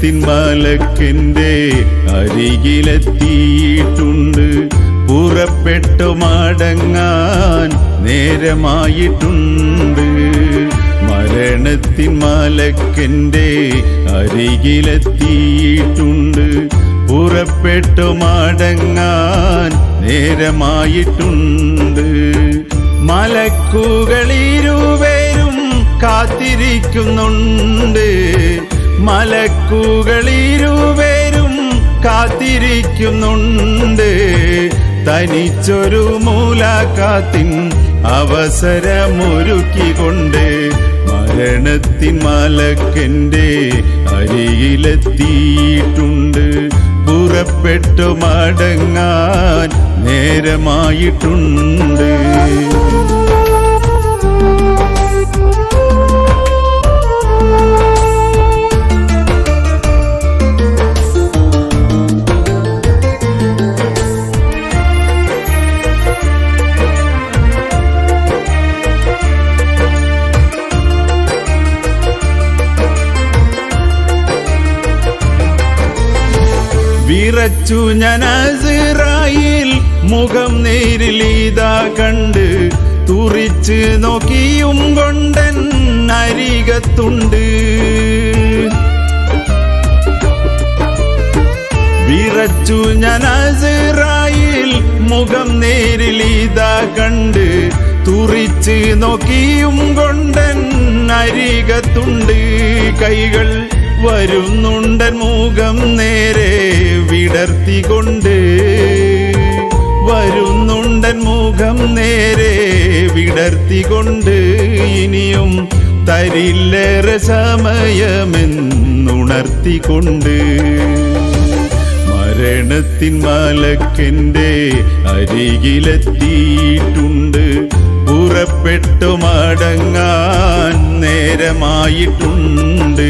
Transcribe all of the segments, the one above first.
മരണത്തിൻ മലക്കെന്റെ അരികിലെത്തിയിട്ടുണ്ട് പുറപ്പെട്ടു മടങ്ങാൻ നേരമായിട്ടുണ്ട് മരണത്തിൻ മലക്കെന്റെ അരികിലെത്തിയിട്ടുണ്ട് പുറപ്പെട്ടു മടങ്ങാൻ നേരമായിട്ടുണ്ട് മലക്കുകളിരുവരും കാത്തിരിക്കുന്നുണ്ട് മലക്കുകളിരുവരും കാത്തിരിക്കുന്നുണ്ട് തനിച്ചൊരു മൂലാക്കാത്തിൻ അവസരമൊരുക്കിക്കൊണ്ട് മരണത്തിൻ മലക്കെന്റെ അരികിലെത്തിയിട്ടുണ്ട് പുറപ്പെട്ടു മടങ്ങാൻ നേരമായിട്ടുണ്ട് വിറച്ചു ഞാൻ അസിറായിൽ മുഖം നേരിൽ ഇതാ കണ്ട് തുറിച്ച് നോക്കിയും കൊണ്ടൻ അരികത്തുണ്ട് വിറച്ചു ഞാൻ അസിറായിൽ മുഖം നേരിൽ ഇതാ കണ്ട് തുറിച്ച് നോക്കിയും കൊണ്ടൻ അരികത്തുണ്ട് കൈകൾ വരുന്നുണ്ടൻ മുഖം നേരെ വിടർത്തിക്കൊണ്ട് വരുന്നുണ്ടൻ മുഖം നേരെ വിടർത്തിക്കൊണ്ട് ഇനിയും തരില്ലേറെ സമയമെന്നുണർത്തിക്കൊണ്ട് മരണത്തിൻ മലക്കെന്റെ അരികിലെത്തിയിട്ടുണ്ട് പുറപ്പെട്ടു മടങ്ങാൻ നേരമായിട്ടുണ്ട്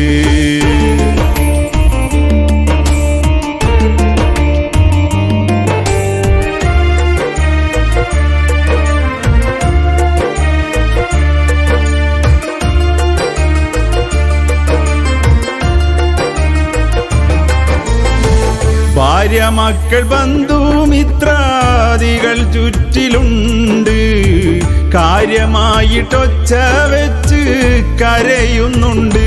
ഭാര്യ മക്കൾ ബന്ധുമിത്രാദികൾ ചുറ്റിലുണ്ട് കാര്യമായിട്ടൊച്ച വെച്ച് കരയുന്നുണ്ട്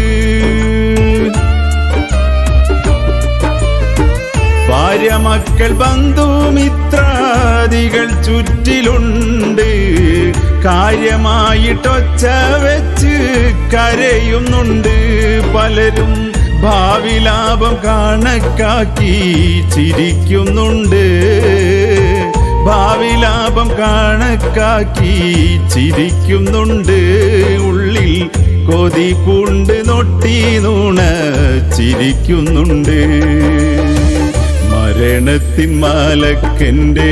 ഭാര്യ മക്കൾ ബന്ധുമിത്രാദികൾ ചുറ്റിലുണ്ട് കാര്യമായിട്ടൊച്ച വെച്ച് കരയുന്നുണ്ട് പലരും ഭാവി ലാഭം കണക്കാക്കി ചിരിക്കുന്നുണ്ട് ഭാവി ലാഭം കണക്കാക്കി ചിരിക്കുന്നുണ്ട് ഉള്ളിൽ കൊതി പൂണ്ട് നൊട്ടി നൂണ ചിരിക്കുന്നുണ്ട് മരണത്തിൻ മാലക്കെന്റെ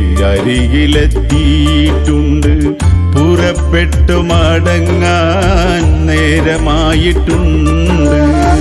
അരികിലെത്തിയിട്ടുണ്ട് പുറപ്പെട്ടു മടങ്ങാൻ നേരമായിട്ടുണ്ട്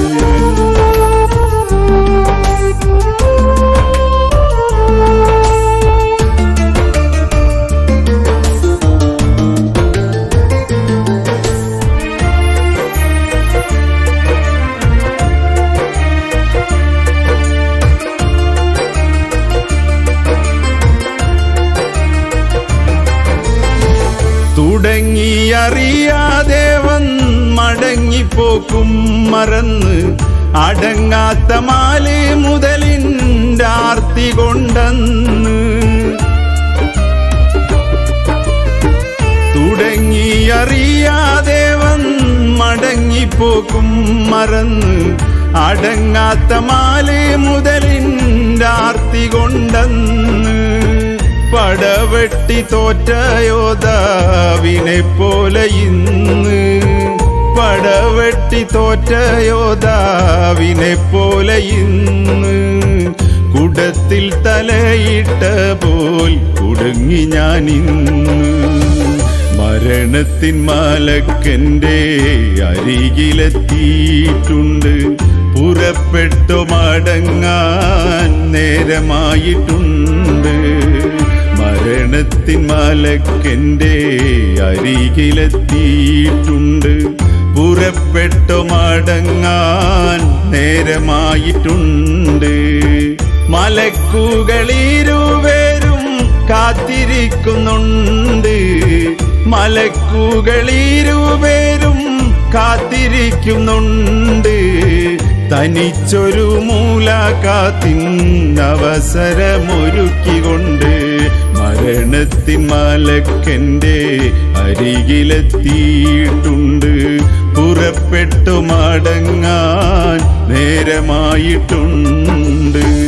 തുടങ്ങിയറിയാതെ വൻ മടങ്ങിപ്പോക്കും മറന്ന് അടങ്ങാത്ത മാല് മുതലിൻ്റെ ആർത്തി കൊണ്ടെന്ന് തുടങ്ങിയറിയാതെ വൻ മടങ്ങിപ്പോക്കും മറന്ന് അടങ്ങാത്ത മാല് മുതലിൻ്റെ ആർത്തി കൊണ്ടെന്ന് പടവെട്ടി തോറ്റ യോധാവിനെ പോലെ ഇന്ന് പടവെട്ടി തോറ്റ യോധാവിനെ പോലെ ഇന്ന് കുടത്തിൽ തലയിട്ട പോൽ കുടുങ്ങി ഞാൻ ഇന്ന് മരണത്തിൻ മാലക്കൻ്റെ അരികിലെത്തിയിട്ടുണ്ട് പുറപ്പെട്ടു മടങ്ങാൻ നേരമായിട്ടുണ്ട് മരണത്തിൻ മലക്കെൻ്റെ അരികിലെത്തിയിട്ടുണ്ട് പുറപ്പെട്ടു മടങ്ങാൻ നേരമായിട്ടുണ്ട് മലക്കുകളിരുവരും കാത്തിരിക്കുന്നുണ്ട് മലക്കുകളിരുവരും കാത്തിരിക്കുന്നുണ്ട് തനിച്ചൊരു മൂലാകാത്തിൻ അവസരമൊരുക്കിക്കൊണ്ട് മരണത്തിൻ മലക്കൻ്റെ അരികിലെത്തിയിട്ടുണ്ട് പുറപ്പെട്ടു മടങ്ങാൻ നേരമായിട്ടുണ്ട്